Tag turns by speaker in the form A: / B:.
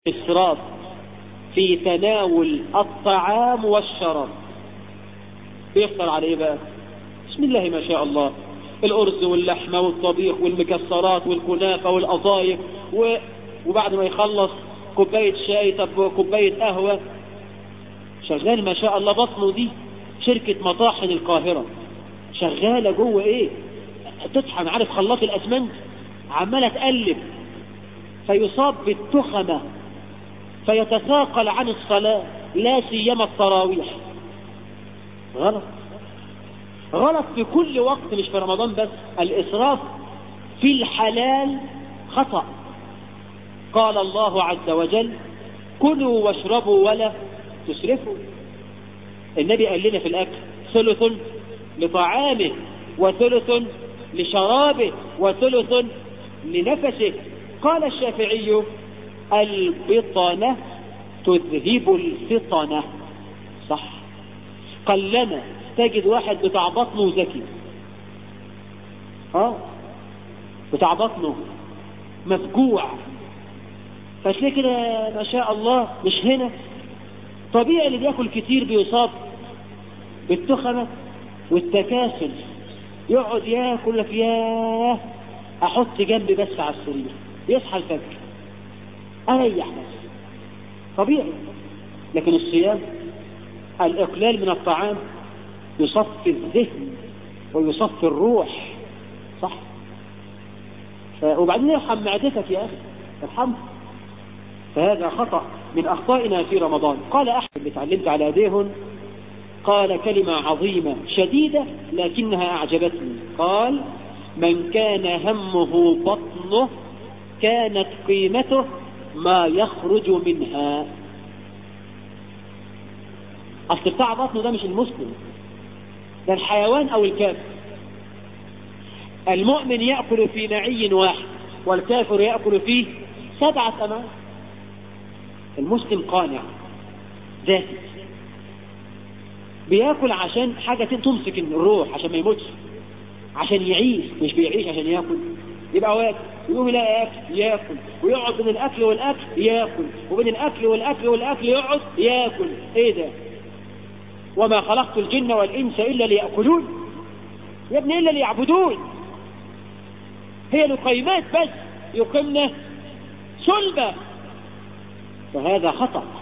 A: إسراف في تناول الطعام والشراب بيحصل على ايه بقى بسم الله ما شاء الله الأرز واللحمة والطبيخ والمكسرات والكنافة والقضايف و... وبعد ما يخلص كوباية شاي طب كوباية قهوة شغال ما شاء الله بطنه دي شركة مطاحن القاهرة شغالة جوه ايه تطحن عارف خلاط الأسمنت عمالة تقلب فيصاب بالتخمة فيتثاقل عن الصلاة لا سيما التراويح غلط غلط في كل وقت مش في رمضان بس الإسراف في الحلال خطأ قال الله عز وجل كلوا واشربوا ولا تسرفوا النبي قال لنا في الأكل ثلث لطعامه وثلث لشرابه وثلث لنفسه قال الشافعي البطنة تذهب الفطنة صح قلما تجد واحد بتاع بطنه ذكي اه بتاع بطنه مفجوع فتلاقي كده ما شاء الله مش هنا طبيعي اللي بياكل كتير بيصاب بالتخمة والتكاسل يقعد ياكل لك ياه احط جنبي بس على السرير يصحى الفجر اريح بس طبيعي لكن الصيام الاقلال من الطعام يصفي الذهن ويصفي الروح صح ف... وبعدين يرحم معدتك يا اخي ارحمه فهذا خطأ من أخطائنا في رمضان قال أحد اللي اتعلمت على ايديهم قال كلمة عظيمة شديدة لكنها أعجبتني قال من كان همه بطنه كانت قيمته ما يخرج منها أصل بتاع بطنه ده مش المسلم ده الحيوان أو الكافر المؤمن يأكل في نعي واحد والكافر يأكل فيه سبعة أمام المسلم قانع ذاتي بياكل عشان حاجة تمسك الروح عشان ما يموتش عشان يعيش مش بيعيش عشان ياكل يبقى واكل يقوم يلاقي اكل ياكل ويقعد بين الاكل والاكل ياكل وبين الاكل والاكل والاكل يقعد ياكل ايه ده وما خلقت الجن والانس الا ليأكلون يا ابني الا ليعبدون هي لقيمات بس يقمنا سلبة فهذا خطأ